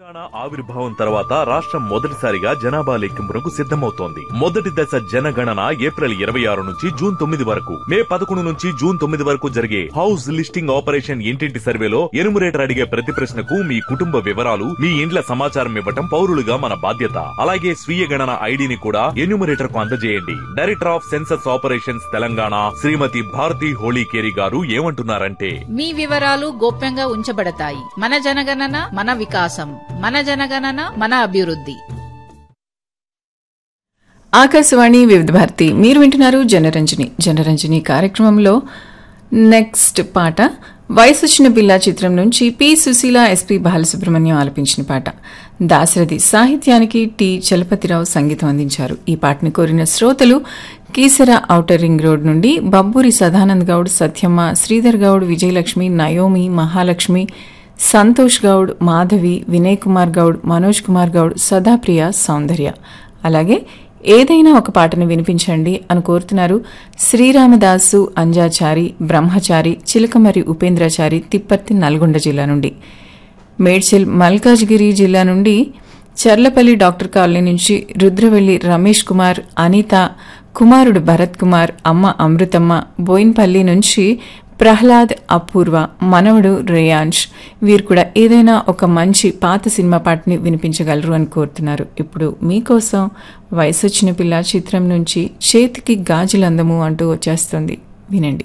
తెలంగాణ ఆవిర్భావం తర్వాత రాష్ట్రం మొదటిసారిగా జనాభా లెక్కింపునకు సిద్ధమవుతోంది మొదటి దశ జనగణన ఏప్రిల్ ఇరవై ఆరు నుంచి జూన్ తొమ్మిది వరకు మే పదకొండు నుంచి జూన్ తొమ్మిది వరకు జరిగే హౌస్ లిస్టింగ్ ఆపరేషన్ ఇంటింటి సర్వేలో ఎనుమరేటర్ అడిగే ప్రతి ప్రశ్నకు మీ కుటుంబ వివరాలు మీ ఇండ్ల సమాచారం ఇవ్వటం పౌరులుగా మన బాధ్యత అలాగే స్వీయ గణన ఐడిని కూడా ఎన్యూమరేటర్ కు అందజేయండి director of census operations Telangana Shrimati Bharati Holikeri garu ఏమంటున్నారంటే మీ వివరాలు గోప్యంగా ఉంచబడతాయి మన జనగణన మన వికాసం మన జనగణన మన అభివృద్ధి ఆకాశవాణి వివిధ భారతి మీరు వింటున్నారు జనరంజని జనరంజని కార్యక్రమంలో నెక్స్ట్ పాట వయసొచ్చిన పిల్ల చిత్రం నుంచి పి సుశీల ఎస్పి బాలసుబ్రహ్మణ్యం ఆలపించిన పాట దాశరథి సాహిత్యానికి టి చలపతిరావు సంగీతం అందించారు ఈ పాటను కోరిన శ్రోతలు కీసర ఔటర్ రింగ్ రోడ్ నుండి బబ్బూరి సదానంద్ గౌడ్ సత్యమ్మ శ్రీధర్ గౌడ్ విజయలక్ష్మి నయోమి మహాలక్ష్మి సంతోష్ గౌడ్ మాధవి వినయ్ కుమార్ గౌడ్ మనోజ్ కుమార్ గౌడ్ సదాప్రియ సౌందర్య అలాగే ఏదైనా ఒక పాటను వినిపించండి అని కోరుతున్నారు శ్రీరామదాసు అంజాచారి బ్రహ్మచారి చిలకమరి ఉపేంద్రచారి తిప్పర్తి నల్గొండ జిల్లా నుండి మేడ్చల్ మల్కాజ్గిరి జిల్లా నుండి చర్లపల్లి డాక్టర్ కాలనీ నుంచి రుద్రవెల్లి రమేష్ కుమార్ అనిత కుమారుడు భరత్ కుమార్ అమ్మ అమృతమ్మ బోయిన్పల్లి నుంచి ప్రహ్లాద్ అపూర్వ మనవడు రేయాంష్ వీరు కూడా ఏదైనా ఒక మంచి పాత సినిమా పాటని వినిపించగలరు అని కోరుతున్నారు ఇప్పుడు మీకోసం వయసొచ్చిన పిల్ల చిత్రం నుంచి చేతికి గాజులందము అంటూ వచ్చేస్తుంది వినండి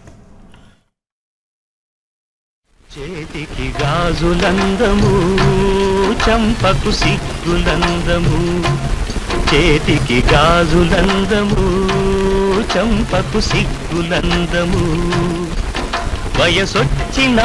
చేతికి గాజులందము చంపకు సిగ్గులందము చేతికి గాజులందము చంపకు సిగ్గులందము వయసొచ్చిన